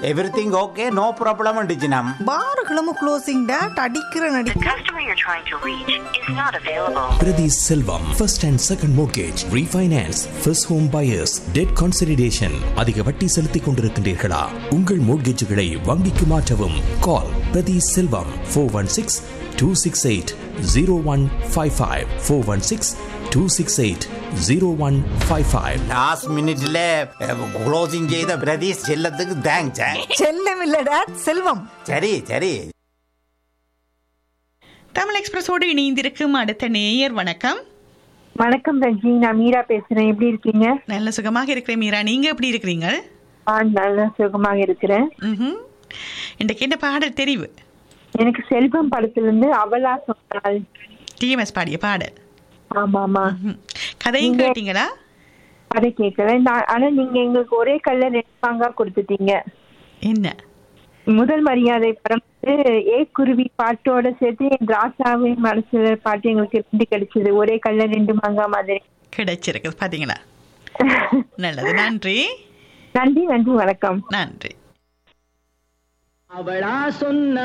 Everything okay no problem டிஜினம் பாருகளும் closing date அடிக்கிற நடி The customer you're trying to reach is not available. Priti Selvam, first and second mortgage, refinance, first home buyers, debt consolidation. அதிக வட்டி செலுத்திக் கொண்டிருக்கின்றீர்களா உங்கள் மோட்கேஜுகளை வங்கிக்கு மாற்றவும் call Prathi Selvam four one six two six eight zero one five five four one six two six eight zero one five five last மினிட்ல closing செய்த பிரதீஷ் செல்லத்துக்கு thanks செல்லம் இல்ல டேட் செல்வம் சரி சரி தமிழ் எக்ஸ்பிரஸோடு இணைந்திருக்கும் அடுத்த நேயர் வணக்கம் வணக்கம் ரஜி நான் மீரா பேசுறேன் எப்படி இருக்கீங்க நல்ல சுகமாக இருக்கிறேன் மீரா நீங்க எப்படி இருக்கிறீங்க ஆ நல்ல சுகமாக இருக்கிறேன் ம்ஹும். இன்றைக்கு என்ன பாடல் தெரிவு எனக்கு செல்வம் படத்துல இருந்து அவளா சொன்னால் டிஎம்எஸ் பாடிய பாடல் ஆமா ஆமா ம்ஹும். கதையும் நீங்க- கேட்டீங்களா அதை கேட்கல நான் ஆனா நீங்க எங்களுக்கு ஒரே கல்ல ரெண்டு பாங்கா கொடுத்துட்டீங்க என்ன முதல் மரியாதை படம் வந்து ஏ குருவி பாட்டோட சேர்த்து என் ராசாவின் மனசுல பாட்டு எங்களுக்கு ரெண்டு கிடைச்சது ஒரே கல்ல ரெண்டு மாங்கா மாதிரி கிடைச்சிருக்குது பாத்தீங்களா நல்லது நன்றி நன்றி நன்றி வணக்கம் நன்றி அவளா சொன்ன